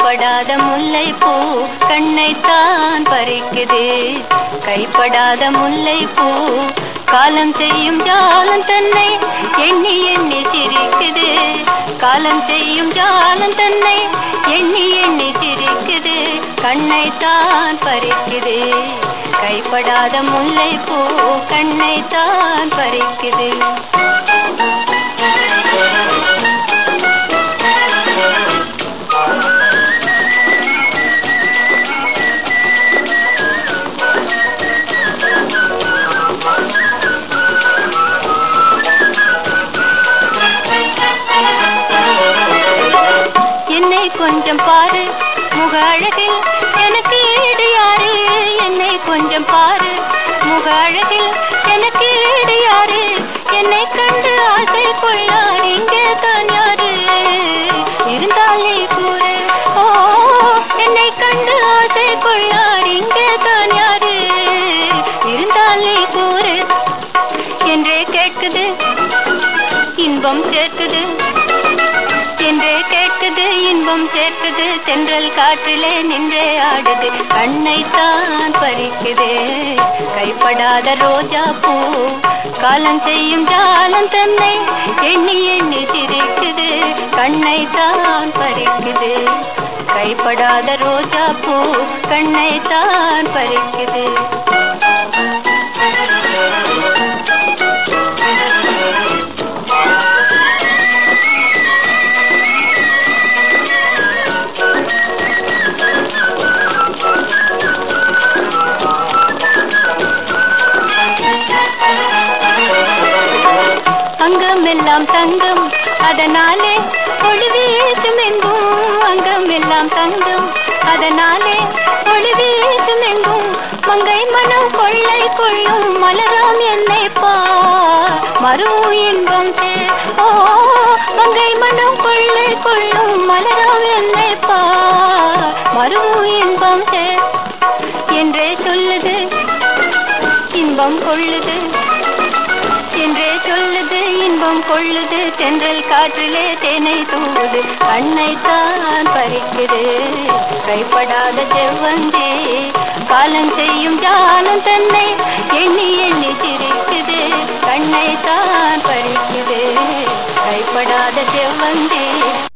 கைப்படாத முல்லை பூ கண்ணைத்தான் பறிக்குது கைப்படாத முல்லை பூ காலம் செய்யும் ஜாலம் தன்னை எண்ணி எண்ணி சிரிக்குது காலம் செய்யும் ஜாலம் தன்னை எண்ணி எண்ணி சிரிக்குது கண்ணைத்தான் பறிக்குது கைப்படாத முல்லை பூ கண்ணைத்தான் பறிக்குது என்னை கொஞ்சம் பாரு முக அழகில் எனக்கு ஈடு யாரு என்னை கொஞ்சம் பாரு முக அழகில் எனக்கு ஈடு யாரு என்னை கண்டு ஆசை கொள்ளார் இங்கே தான் யாரு இருந்தாலே கூறு ஓ என்னை கண்டு ஆசை கொள்ளார் இங்கே தான் யாரு இருந்தாலே கூறு என்றே கேட்குது இன்பம் சேர்க்குது என்றே கேட்குது இன்பம் சேர்க்குது தென்றல் காற்றிலே நின்றே ஆடுது கண்ணை தான் பறிக்குது கைப்படாத ரோஜா பூ காலம் செய்யும் ஜாலம் தன்னை எண்ணி எண்ணி சிரிக்குது கண்ணை தான் பறிக்குது கைப்படாத ரோஜா பூ கண்ணை தான் பறிக்குது அங்கமெல்லாம் தங்கம் அதனாலே ஒளி வீசும் எங்கும் அங்கமெல்லாம் தங்கம் அதனாலே ஒளி வீசும் எங்கும் மங்கை மனம் கொள்ளை கொள்ளும் மலராம் என்னை பா மறு இன்பம் சே ஓ மங்கை மனம் கொள்ளை கொள்ளும் மலராம் என்னை பா மறு இன்பம் சே என்றே சொல்லுது இன்பம் கொள்ளுது என்றே சொல்லுது இன்பம் கொள்ளுது தென்றல் காற்றிலே தேனை தூவுது கண்ணை தான் பறிக்குது கைப்படாத செவ்வந்தி காலம் செய்யும் ஜாலம் தன்னை எண்ணி எண்ணி சிரிக்குது கண்ணை தான் பறிக்குது கைப்படாத செவ்வந்தி